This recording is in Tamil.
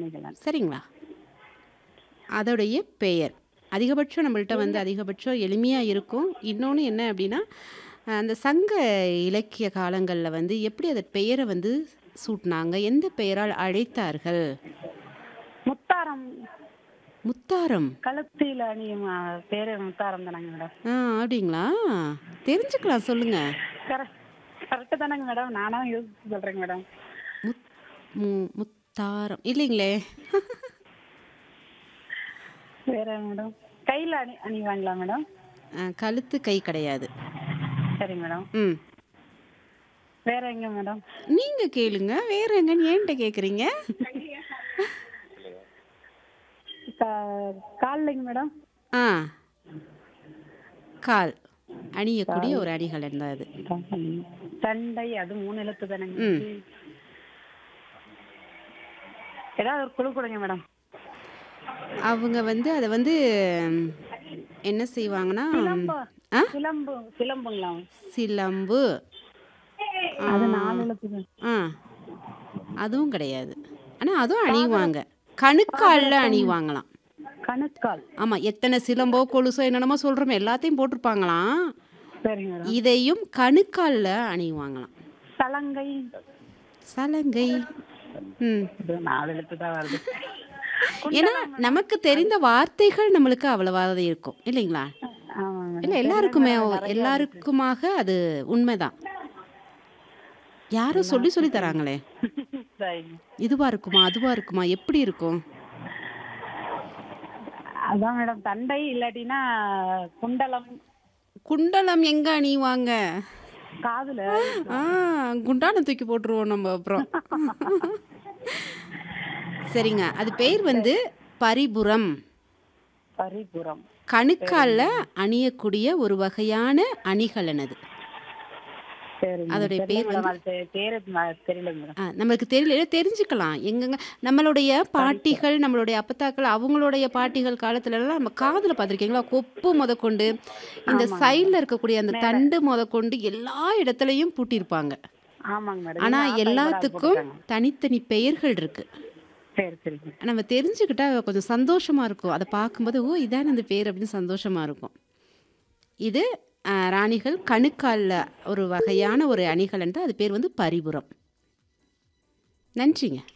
அணிகலன் சரிங்களா அதோடைய பெயர் அதிகபட்சம் நம்மள்ட்ட வந்து அதிகபட்சம் எளிமையாக இருக்கும் இன்னொன்று என்ன அப்படின்னா அஹ், அந்த சங்க இலக்கிய காலங்களில் வந்து எப்படி அதன் பெயரை வந்து சூட்டினாங்க எந்த பெயரால் அழைத்தார்கள் முத்தாரம் முத்தாரம் கழுத்தில அணியும் ஆ, பேரு முத்தாரம் தானங்க மேடம் ஆ அப்படிங்களா தெரிஞ்சுக்கலாம் சொல்லுங்க கரெக்ட் கரெக்டு தானங்க மேடம் நானும் யோசிச்சு சொல்றேங்க மேடம் முத் மு- முத்தாரம் இல்லைங்களே வேற மேடம் கையில அணி அணிவாங்களா மேடம் ஆ, கழுத்து கை கிடையாது சரி மேடம் ம் வேற எங்க மேடம் நீங்க கேளுங்க வேற எங்கன்னு ஏன்ட்ட கேக்குறீங்க கா- கால்லைங்க மேடம் ஆ கால் அணியக்கூடிய ஒரு அணிகலன் தான் அது தண்டை அது மூணு எழுத்து தானங்க ம். ஏதாவது ஒரு குழு கொடுங்க மேடம் அவங்க வந்து அதை வந்து ம், என்ன செய்வாங்கன்னா சிலம்பு ஆ? சிலம்பு சிலம்புங்களா சிலம்பு அது நாலு எழுத்து தான். ஆ அதுவும் கிடையாது ஆனால் அதுவும் அணிவாங்க கணுக்காலில் அணிவாங்களாம் கணுக்கால் ஆமா எத்தனை சிலம்போ கொலுசோ என்னென்னமோ சொல்றோமே எல்லாத்தையும் போட்டிருப்பாங்களாம் சரிங்க மேடம் இதையும் கணுக்காலில் அணிவாங்களாம் சலங்கை சலங்கை ம் இது நாலு எழுத்து தான் வருது ஏன்னா நமக்கு தெரிந்த வார்த்தைகள் நம்மளுக்கு அவ்வளவா தான் இருக்கும் இல்லைங்களா ஆமாங்க மேடம். இல்லை எல்லாருக்குமே எல்லாருக்குமாக அது உண்மைதான் யாரும் சொல்லி சொல்லி தராங்களே சரிங்க. இதுவா இருக்குமா அதுவா இருக்குமா எப்படி இருக்கும் அதான் மேடம் தண்டை இல்லாட்டினா குண்டலம் குண்டலம் எங்க அணிவாங்க காதுல ஆ குண்டான தூக்கி போட்டுருவோம் நம்ம அப்புறம் சரிங்க அது பேர் வந்து பரிபுரம் பரிபுரம் கணுக்கால்ல அணியக்கூடிய ஒரு வகையான அணிகலன் அது சரிங்க அதோடைய தெரியல பேர் மேடம். அது பேரு ம- தெரியல மேடம் ஆ, நம்மளுக்கு தெரியல தெரிஞ்சுக்கலாம் எங்கங்க நம்மளுடைய பாட்டிகள் நம்மளுடைய அப்பத்தாக்கள் அவங்களுடைய பாட்டிகள் காலத்துல எல்லாம் நம்ம காதுல பார்த்துருக்கீங்களா கொப்பு முதற்கொண்டு இந்த சைடில் இருக்கக்கூடிய அந்த தண்டு முதற்கொண்டு எல்லா இடத்துலையும் பூட்டியிருப்பாங்க ஆமாங்க மேடம் ஆனா இது ஆத்தா எல்லாத்துக்கும் போட்டிருக்காங்க. தனித்தனி பெயர்கள் இருக்கு சரி சரிங்க நம்ம தெரிஞ்சுக்கிட்டா கொஞ்சம் சந்தோஷமா இருக்கும் அதை பார்க்கும்போது ஓ இதான அந்த பேர் அப்படின்னு சந்தோஷமா இருக்கும் இது ஆ, ராணிகள் கணுக்கால்ல ஒரு வகையான ஒரு அணிகலன் தான் அது பேர் வந்து பரிபுரம் நன்றிங்க